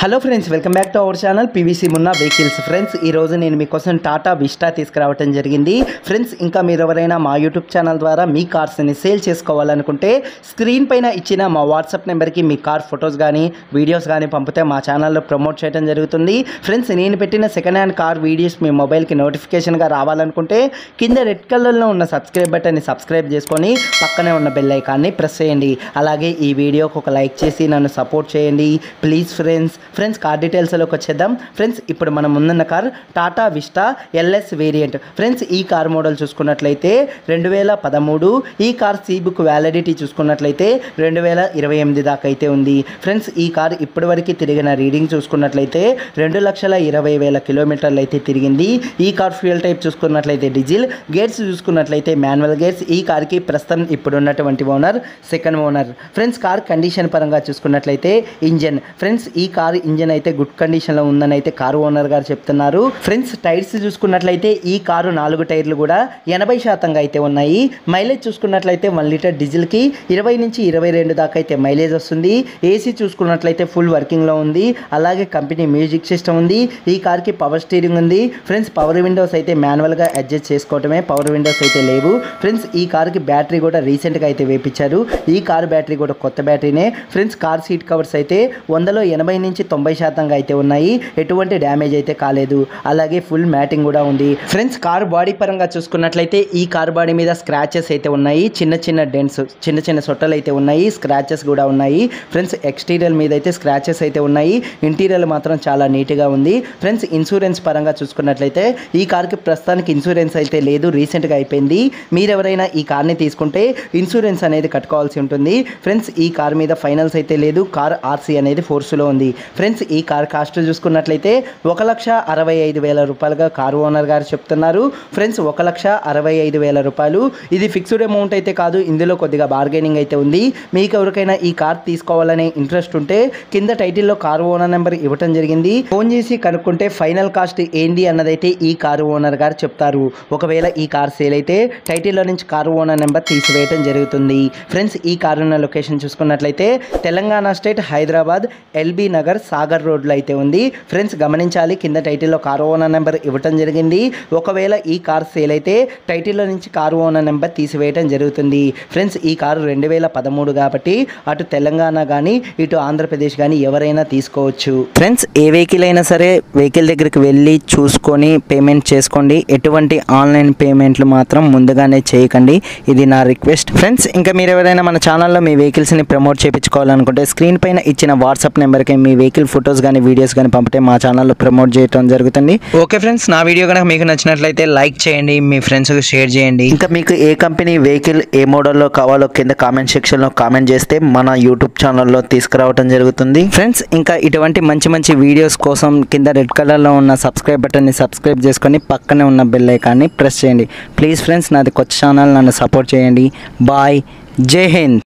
hello friends welcome back to our channel PVC Munna vehicles friends ఈ రోజు నేను మీకోసం టాటా విస్టా తీసుకురావడం జరిగింది ఫ్రెండ్స్ ఇంకా మీరు ఎవరైనా మా యూట్యూబ్ ఛానల్ ద్వారా మీ కార్స్ని సేల్ చేసుకోవాలనుకుంటే స్క్రీన్ పైన ఇచ్చిన మా వాట్సాప్ నెంబర్కి మీ కార్ ఫొటోస్ కానీ వీడియోస్ కానీ పంపితే మా ఛానల్లో ప్రమోట్ చేయడం జరుగుతుంది ఫ్రెండ్స్ నేను పెట్టిన సెకండ్ హ్యాండ్ కార్ వీడియోస్ మీ మొబైల్కి నోటిఫికేషన్గా రావాలనుకుంటే కింద రెడ్ కలర్లో ఉన్న సబ్స్క్రైబ్ బటన్ని సబ్స్క్రైబ్ చేసుకొని పక్కనే ఉన్న బెల్ ఐకాన్ని ప్రెస్ చేయండి అలాగే ఈ వీడియోకి ఒక లైక్ చేసి నన్ను సపోర్ట్ చేయండి ప్లీజ్ ఫ్రెండ్స్ ఫ్రెండ్స్ కార్ డీటెయిల్స్లోకి వచ్చేద్దాం ఫ్రెండ్స్ ఇప్పుడు మనం ముందున్న car Tata Vista LS variant friends ఈ కార్ మోడల్ చూసుకున్నట్లయితే రెండు వేల పదమూడు ఈ కార్ సీ బుక్ వ్యాలిడిటీ చూసుకున్నట్లయితే రెండు వేల ఇరవై ఎనిమిది దాకా అయితే ఉంది ఫ్రెండ్స్ ఈ కార్ ఇప్పటివరకు తిరిగిన రీడింగ్ చూసుకున్నట్లయితే రెండు లక్షల ఇరవై వేల కిలోమీటర్లు అయితే తిరిగింది ఈ కార్ ఫ్యూయల్ టైప్ చూసుకున్నట్లయితే డీజిల్ గేర్స్ చూసుకున్నట్లయితే మాన్యువల్ గేర్స్ ఈ కార్కి ప్రస్తుతం ఇప్పుడు ఉన్నటువంటి owner second owner friends car condition పరంగా చూసుకున్నట్లయితే ఇంజన్ ఫ్రెండ్స్ ఈ కార్ ఇంజన్ అయితే గుడ్ కండిషన్లో ఉందని అయితే కారు ఓనర్ గారు చెప్తున్నారు ఫ్రెండ్స్ టైర్స్ చూసుకున్నట్లయితే ఈ కారు నాలుగు టైర్లు కూడా ఎనభై శాతంగా అయితే ఉన్నాయి మైలేజ్ చూసుకున్నట్లయితే వన్ లీటర్ డీజిల్కి ఇరవై నుంచి ఇరవై రెండు దాకా అయితే మైలేజ్ వస్తుంది ఏసీ చూసుకున్నట్లయితే ఫుల్ వర్కింగ్లో ఉంది అలాగే కంపెనీ మ్యూజిక్ సిస్టమ్ ఉంది ఈ కార్కి పవర్ స్టీరింగ్ ఉంది ఫ్రెండ్స్ పవర్ విండోస్ అయితే మాన్యువల్గా అడ్జస్ట్ చేసుకోవటమే పవర్ విండోస్ అయితే లేవు ఫ్రెండ్స్ ఈ కార్కి బ్యాటరీ కూడా రీసెంట్గా అయితే వేపించారు ఈ కార్ బ్యాటరీ కూడా కొత్త బ్యాటరీనే ఫ్రెండ్స్ కార్ సీట్ కవర్స్ అయితే వందలో ఎనభై నుంచి తొంభై శాతంగా అయితే ఉన్నాయి ఎటువంటి డ్యామేజ్ అయితే కాలేదు అలాగే ఫుల్ మ్యాటింగ్ కూడా ఉంది ఫ్రెండ్స్ కార్ బాడీ పరంగా చూసుకున్నట్లయితే ఈ కార్ బాడీ మీద స్క్రాచెస్ అయితే ఉన్నాయి చిన్న చిన్న డెంట్స్ చిన్న చిన్న సొట్టలు అయితే ఉన్నాయి స్క్రాచెస్ కూడా ఉన్నాయి ఫ్రెండ్స్ ఎక్స్టీరియర్ మీద అయితే స్క్రాచెస్ అయితే ఉన్నాయి ఇంటీరియర్ మాత్రం చాలా నీట్గా ఉంది ఫ్రెండ్స్ ఇన్సూరెన్స్ పరంగా చూసుకున్నట్లయితే ఈ కార్కి ప్రస్తుతానికి ఇన్సూరెన్స్ అయితే లేదు రీసెంట్గా అయిపోయింది మీరు ఎవరైనా ఈ కార్ని తీసుకుంటే ఇన్సూరెన్స్ అనేది కట్టుకోవాల్సి ఉంటుంది ఫ్రెండ్స్ ఈ కార్ మీద ఫైనల్స్ అయితే లేదు కార్ ఆర్సీ అనేది ఫోర్స్లో ఉంది ఫ్రెండ్స్ ఈ కార్ కాస్ట్ చూసుకున్నట్లయితే ఒక లక్ష అరవై ఐదు వేల రూపాయలుగా కారు ఓనర్ గారు చెప్తున్నారు ఫ్రెండ్స్ ఒక లక్ష అరవై ఐదు వేల రూపాయలు ఇది ఫిక్స్డ్ అమౌంట్ అయితే కాదు ఇందులో కొద్దిగా బార్గెనింగ్ అయితే ఉంది మీకు ఎవరికైనా ఈ కార్ తీసుకోవాలనే ఇంట్రెస్ట్ ఉంటే కింద టైటిల్లో కారు ఓనర్ నెంబర్ ఇవ్వటం జరిగింది ఫోన్ చేసి కనుక్కుంటే ఫైనల్ కాస్ట్ ఏంది అన్నదైతే ఈ కారు ఓనర్ గారు చెప్తారు ఒకవేళ ఈ కార్ సేల్ అయితే టైటిల్లో నుంచి కారు ఓనర్ నెంబర్ తీసివేయటం జరుగుతుంది ఫ్రెండ్స్ ఈ కారు ఉన్న లొకేషన్ చూసుకున్నట్లయితే తెలంగాణ స్టేట్ హైదరాబాద్ ఎల్బీ నగర్ సాగర్ రోడ్లో అయితే ఉంది ఫ్రెండ్స్ గమనించాలి కింద టైటిల్లో కారు ఓనర్ నెంబర్ ఇవ్వటం జరిగింది ఒకవేళ ఈ కార్ సేల్ అయితే టైటిల్లో నుంచి కారు ఓనర్ నెంబర్ తీసివేయటం జరుగుతుంది ఫ్రెండ్స్ ఈ కారు రెండు వేల పదమూడు కాబట్టి అటు తెలంగాణ కానీ ఇటు ఆంధ్రప్రదేశ్ కానీ ఎవరైనా తీసుకోవచ్చు ఫ్రెండ్స్ ఏ వెహికల్ అయినా సరే వెహికల్ దగ్గరికి వెళ్ళి చూసుకొని పేమెంట్ చేసుకోండి ఎటువంటి ఆన్లైన్ పేమెంట్లు మాత్రం ముందుగానే చేయకండి ఇది నా రిక్వెస్ట్ ఫ్రెండ్స్ ఇంకా మీరు ఎవరైనా మన ఛానల్లో మీ వెహికల్స్ని ప్రమోట్ చేయించుకోవాలనుకుంటే స్క్రీన్ పైన ఇచ్చిన వాట్సాప్ నెంబర్కి మీ వెహికల్ ఫొటోస్ కానీ వీడియోస్ కానీ పంపితే మా ఛానల్లో ప్రమోట్ చేయడం జరుగుతుంది ఓకే ఫ్రెండ్స్ నా వీడియో కనుక మీకు నచ్చినట్లయితే లైక్ చేయండి మీ ఫ్రెండ్స్కి షేర్ చేయండి ఇంకా మీకు ఏ కంపెనీ వెహికల్ ఏ మోడల్లో కావాలో కింద కామెంట్ సెక్షన్లో కామెంట్ చేస్తే మన యూట్యూబ్ ఛానల్లో తీసుకురావడం జరుగుతుంది ఫ్రెండ్స్ ఇంకా ఇటువంటి మంచి మంచి వీడియోస్ కోసం కింద రెడ్ కలర్లో ఉన్న సబ్స్క్రైబ్ బటన్ని సబ్స్క్రైబ్ చేసుకొని పక్కనే ఉన్న బెల్ ఐకాన్ని ప్రెస్ చేయండి ప్లీజ్ ఫ్రెండ్స్ నాది కొత్త ఛానల్ నన్ను సపోర్ట్ చేయండి బాయ్ జై హింద్